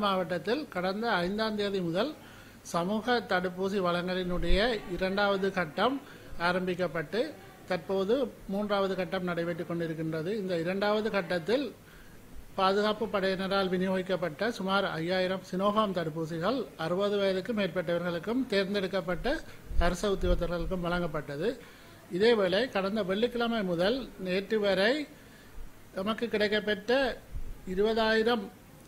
மாவட்டத்தில் கடந்த ஐந்தாம் தேதி முதல் சமூக தடுப்பூசி வழங்கலினுடைய இரண்டாவது கட்டம் ஆரம்பிக்கப்பட்டு தற்போது மூன்றாவது கட்டம் நடைபெற்றுக் கொண்டிருக்கின்றது இந்த இரண்டாவது கட்டத்தில் பாதுகாப்பு படையினரால் விநியோகிக்கப்பட்ட சுமார் ஐயாயிரம் சினோகாம் தடுப்பூசிகள் அறுபது வயதுக்கு மேற்பட்டவர்களுக்கும் தேர்ந்தெடுக்கப்பட்ட அரசு உத்தியோகத்தர்களுக்கும் வழங்கப்பட்டது இதேவேளை கடந்த வெள்ளிக்கிழமை முதல் நேற்று வரை நமக்கு கிடைக்கப்பெற்ற இருபதாயிரம்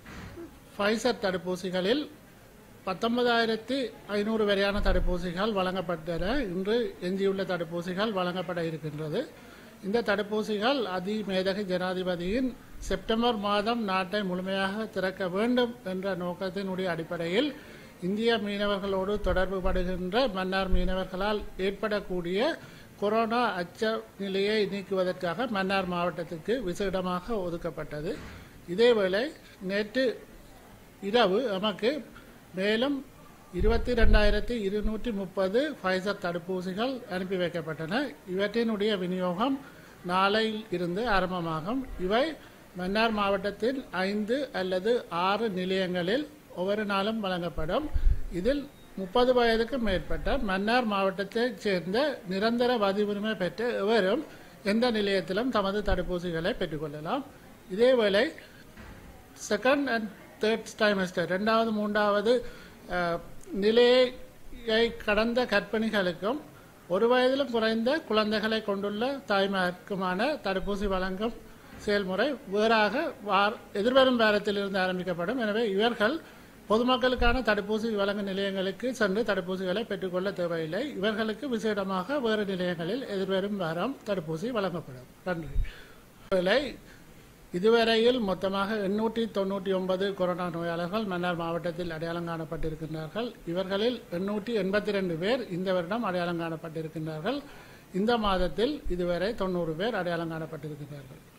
ஃபைசர் தடுப்பூசிகளில் பத்தொன்பதாயிரத்தி ஐநூறு வரையான தடுப்பூசிகள் வழங்கப்பட்டன இன்று எஞ்சியுள்ள தடுப்பூசிகள் வழங்கப்பட இருக்கின்றது இந்த தடுப்பூசிகள் அதிமேதகு ஜனாதிபதியின் செப்டம்பர் மாதம் நாட்டை முழுமையாக திறக்க வேண்டும் என்ற நோக்கத்தினுடைய அடிப்படையில் இந்திய மீனவர்களோடு தொடர்பு படுகின்ற மன்னார் மீனவர்களால் ஏற்படக்கூடிய கொரோனா அச்ச நிலையை நீக்குவதற்காக மன்னார் மாவட்டத்திற்கு விசேடமாக ஒதுக்கப்பட்டது இதேவேளை நேற்று இரவு நமக்கு மேலும் இருபத்தி ரெண்டாயிரத்தி இருநூற்றி முப்பது ஃபைசர் தடுப்பூசிகள் அனுப்பி வைக்கப்பட்டன இவற்றினுடைய விநியோகம் நாளையில் இருந்து ஆரம்பமாகும் இவை மன்னார் மாவட்டத்தின் ஐந்து அல்லது ஆறு நிலையங்களில் ஒவ்வொரு நாளும் வழங்கப்படும் இதில் முப்பது வயதுக்கு மேற்பட்ட மன்னார் மாவட்டத்தைச் சேர்ந்த நிரந்தர பதிவுரிமை பெற்ற எவரும் எந்த நிலையத்திலும் தமது தடுப்பூசிகளை பெற்றுக்கொள்ளலாம் இதேவேளை செகண்ட் அண்ட் தேர்ட் டைமஸ்டர் ரெண்டாவது மூன்றாவது அஹ், நிலையை கடந்த கர்ப்பிணிகளுக்கும் ஒரு வயதிலும் குறைந்த குழந்தைகளை கொண்டுள்ள தாய்மாருக்குமான தடுப்பூசி வழங்கும் செயல்முறை வேறாக வார் எதிர்வரும் வாரத்திலிருந்து ஆரம்பிக்கப்படும் எனவே இவர்கள் பொதுமக்களுக்கான தடுப்பூசி வழங்கும் நிலையங்களுக்கு சென்று தடுப்பூசிகளை பெற்றுக்கொள்ள தேவையில்லை இவர்களுக்கு விசேடமாக வேறு நிலையங்களில் எதிர்வரும் வாரம் தடுப்பூசி வழங்கப்படும் நன்றி வேளை இதுவரையில் மொத்தமாக எண்ணூற்றி தொண்ணூற்றி ஒன்பது கொரோனா நோயாளர்கள் மன்னார் மாவட்டத்தில் அடையாளம் காணப்பட்டிருக்கின்றார்கள் இவர்களில் எண்ணூற்றி எண்பத்தி ரெண்டு பேர் இந்த வருடம் அடையாளம் காணப்பட்டிருக்கின்றார்கள் இந்த மாதத்தில் இதுவரை தொண்ணூறு பேர் அடையாளம் காணப்பட்டிருக்கிறார்கள்